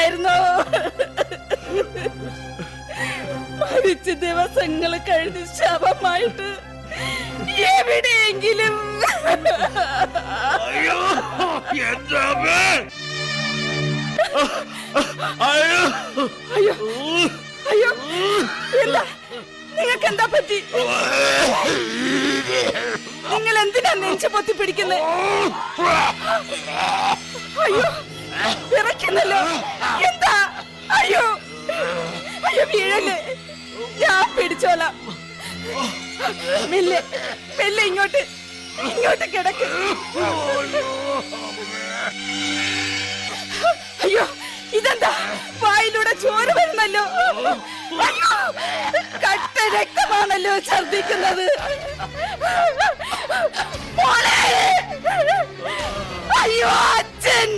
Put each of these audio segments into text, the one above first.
മരിക്കുകയായിരുന്നു മരിച്ച ദിവസങ്ങൾ കഴിഞ്ഞ് ശവമായിട്ട് എവിടെയെങ്കിലും അയ്യോ എന്റെ അമ്മേ അയ്യോ അയ്യോ അയ്യോ എന്താ നിങ്ങൾക്ക് എന്താ പറ്റി നിങ്ങൾ എന്തിനാ നെഞ്ചു പൊത്തി പിടിക്കുന്നത് അയ്യോ വിറയ്ക്കുന്നല്ലോ എന്താ അയ്യോ അയ്യോ വീഴല്ലേ ഞാൻ പിടിച്ചോളാം മെല്ലെ മെല്ലെ ഇങ്ങോട്ട് ഇങ്ങോട്ട് കിടക്ക് അയ്യോ ഇതെന്താ വായിലൂടെ ചോര വരുന്നല്ലോ അയ്യോ കട്ട രക്തമാണല്ലോ ഛർദിക്കുന്നത് മോളെ! അയ്യോ അച്ഛൻ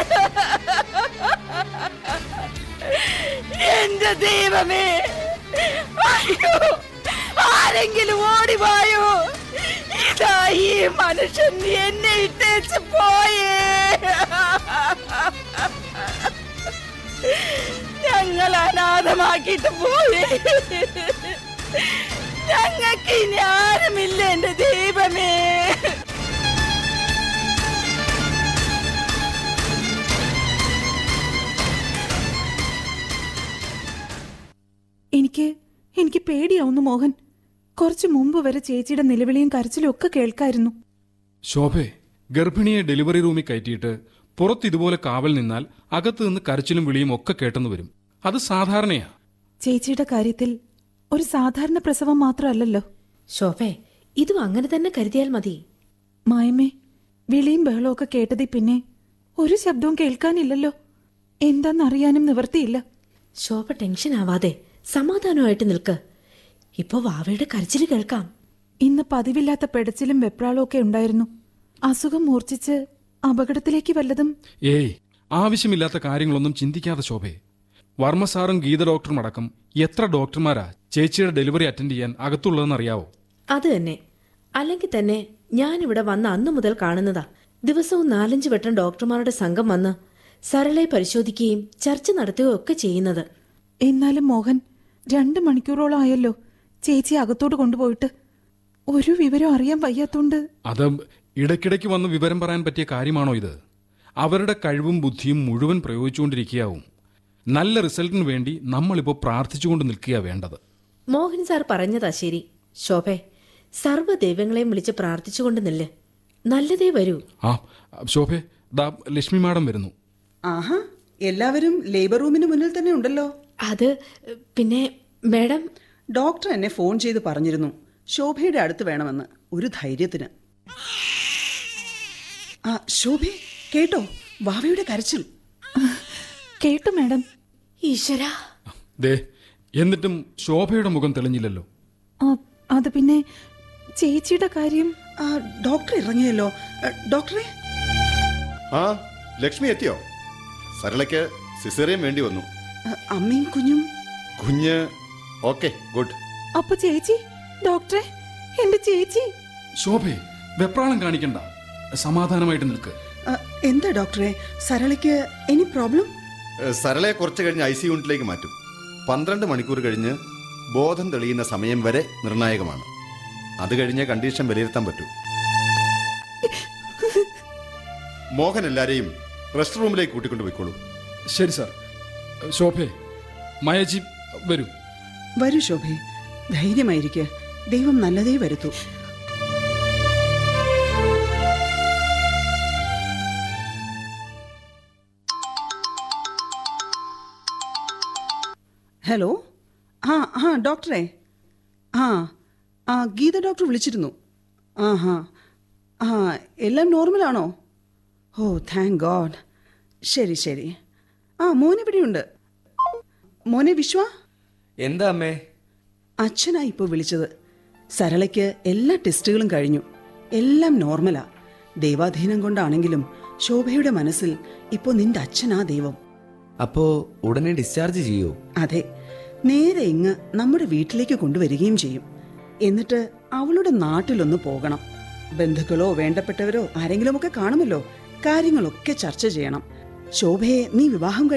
എന്റെ ദൈവമേ അയ്യോ ആരെങ്കിലും ഓടിവായോ ഇതാ ഈ മനുഷ്യൻ എന്നെ ഇട്ടേച്ച് പോയേ ഞങ്ങൾ അനാഥമാക്കിയിട്ട് പോയി ഞങ്ങൾക്ക് ഇനി ആരുമില്ല എന്റെ ദൈവമേ എനിക്ക് എനിക്ക് പേടിയാവുന്നു മോഹൻ കുറച്ചു മുമ്പ് വരെ ചേച്ചിയുടെ നിലവിളിയും കരച്ചിലും ഒക്കെ കേൾക്കായിരുന്നു ശോഭെ ഗർഭിണിയെ ഡെലിവറി റൂമിൽ കയറ്റിയിട്ട് പുറത്ത് ഇതുപോലെ കാവൽ നിന്നാൽ അകത്ത് നിന്ന് കരച്ചിലും വിളിയും ഒക്കെ കേട്ടെന്ന് വരും അത് സാധാരണയാ ചേച്ചിയുടെ കാര്യത്തിൽ ഒരു സാധാരണ പ്രസവം മാത്രമല്ലല്ലോ ശോഭേ ഇതും അങ്ങനെ തന്നെ കരുതിയാൽ മതി മായമ്മേ വിളിയും ബഹളവും ഒക്കെ കേട്ടതിൽ പിന്നെ ഒരു ശബ്ദവും കേൾക്കാനില്ലല്ലോ എന്താന്നറിയാനും നിവർത്തിയില്ല ശോഭ ടെൻഷൻ ആവാതെ സമാധാനമായിട്ട് നിൽക്ക് ഇപ്പൊ വാവയുടെ കരച്ചില് കേൾക്കാം ഇന്ന് പതിവില്ലാത്ത പെടച്ചിലും വെപ്രാളവും ഒക്കെ ഉണ്ടായിരുന്നു അസുഖം മൂർച്ഛിച്ച് അപകടത്തിലേക്ക് വല്ലതും ഏയ് ആവശ്യമില്ലാത്ത കാര്യങ്ങളൊന്നും ചിന്തിക്കാതെ ശോഭെ വർമ്മ സാറും ഗീത ഡോക്ടറും അടക്കം എത്ര ഡോക്ടർമാരാ ചേച്ചിയുടെ ഡെലിവറി അറ്റൻഡ് ചെയ്യാൻ അകത്തുള്ളതെന്ന് അറിയാവോ അത് തന്നെ അല്ലെങ്കിൽ തന്നെ ഞാനിവിടെ വന്ന അന്നു മുതൽ കാണുന്നതാ ദിവസവും നാലഞ്ച് വട്ടം ഡോക്ടർമാരുടെ സംഘം വന്ന് സരളയെ പരിശോധിക്കുകയും ചർച്ച നടത്തുകയും ഒക്കെ ചെയ്യുന്നത് എന്നാലും മോഹൻ രണ്ട് മണിക്കൂറോളം ആയല്ലോ ചേച്ചി അകത്തോട്ട് കൊണ്ടുപോയിട്ട് ഒരു വിവരം അറിയാൻ വയ്യാത്തോണ്ട് അത് ഇടയ്ക്കിടയ്ക്ക് വന്ന് വിവരം പറയാൻ പറ്റിയ കാര്യമാണോ ഇത് അവരുടെ കഴിവും ബുദ്ധിയും മുഴുവൻ പ്രയോഗിച്ചുകൊണ്ടിരിക്കുകയാവും നല്ല റിസൾട്ടിന് വേണ്ടി നമ്മളിപ്പോൾ പ്രാർത്ഥിച്ചുകൊണ്ട് നിൽക്കുക വേണ്ടത് മോഹൻ സാർ പറഞ്ഞതാ ശരി ശോഭേ സർവ്വ ദൈവങ്ങളെയും വിളിച്ച് പ്രാർത്ഥിച്ചുകൊണ്ട് നില്ല് നല്ലതേ വരൂ ആ ശോഭെ ദാ ലക്ഷ്മി മാഡം വരുന്നു ആഹാ എല്ലാവരും ലേബർ റൂമിന് മുന്നിൽ തന്നെ ഉണ്ടല്ലോ അത് പിന്നെ മാഡം ഡോക്ടർ എന്നെ ഫോൺ ചെയ്ത് പറഞ്ഞിരുന്നു ശോഭയുടെ അടുത്ത് വേണമെന്ന് ഒരു ധൈര്യത്തിന് ആ ശോഭെ കേട്ടോ വാവയുടെ കരച്ചിൽ കേട്ടു മാഡം ഈശ്വര ദേ എന്നിട്ടും ശോഭയുടെ മുഖം തെളിഞ്ഞില്ലല്ലോ ആ, അത് പിന്നെ ചേച്ചിയുടെ കാര്യം ആ, ഡോക്ടർ ഇറങ്ങിയല്ലോ ആ, ഡോക്ടറെ ആ ലക്ഷ്മി എത്തിയോ സരളയ്ക്ക് സിസേറിയൻ വേണ്ടി വന്നു ആ, അമ്മയും കുഞ്ഞും കുഞ്ഞ് ഓക്കെ ഗുഡ് അപ്പൊ ചേച്ചി ഡോക്ടറെ എന്റെ ചേച്ചി ശോഭെ വെപ്രാളം കാണിക്കണ്ട സമാധാനമായിട്ട് നിൽക്ക് ആ, എന്താ ഡോക്ടറെ സരളയ്ക്ക് എനി പ്രോബ്ലം ഏഹ്, സരളയെ കുറച്ച് കഴിഞ്ഞ് ഐ സി യൂണിറ്റിലേക്ക് മാറ്റും പന്ത്രണ്ട് മണിക്കൂർ കഴിഞ്ഞ് ബോധം തെളിയുന്ന സമയം വരെ നിർണായകമാണ് അത് കഴിഞ്ഞ് കണ്ടീഷൻ വിലയിരുത്താൻ പറ്റൂ മോഹൻ എല്ലാരെയും റെസ്റ്റ് റൂമിലേക്ക് കൂട്ടിക്കൊണ്ടു പോയിക്കോളൂ ശരി സാർ ശോഭെ മയജി വരൂ വരൂ ശോഭെ ധൈര്യമായിരിക്കെ ദൈവം നല്ലതേ വരുത്തൂ ഹലോ ആ ആ ഡോക്ടറെ ആ ആ ഗീത ഡോക്ടർ വിളിച്ചിരുന്നു ആ ഹാ ആ എല്ലാം നോർമലാണോ ഓ താങ്ക് ഗോഡ് ശരി ശരി ആ മോനെവിടെയുണ്ട് മോനെ വിശ്വ എന്താ അമ്മേ അച്ഛനാ ഇപ്പോൾ വിളിച്ചത് സരളയ്ക്ക് എല്ലാ ടെസ്റ്റുകളും കഴിഞ്ഞു എല്ലാം നോർമലാ ദൈവാധീനം കൊണ്ടാണെങ്കിലും ശോഭയുടെ മനസ്സിൽ ഇപ്പോൾ നിന്റെ അച്ഛനാ ദൈവം അപ്പോ ഉടനെ ഡിസ്ചാർജ് ചെയ്യൂ അതെ നേരെ ഇങ്ങ് നമ്മുടെ വീട്ടിലേക്ക് കൊണ്ടുവരികയും ചെയ്യും എന്നിട്ട് അവളുടെ നാട്ടിലൊന്ന് പോകണം ബന്ധുക്കളോ വേണ്ടപ്പെട്ടവരോ ആരെങ്കിലുമൊക്കെ കാണുമല്ലോ കാര്യങ്ങളൊക്കെ ചർച്ച ചെയ്യണം ശോഭയെ നീ വിവാഹം കഴി-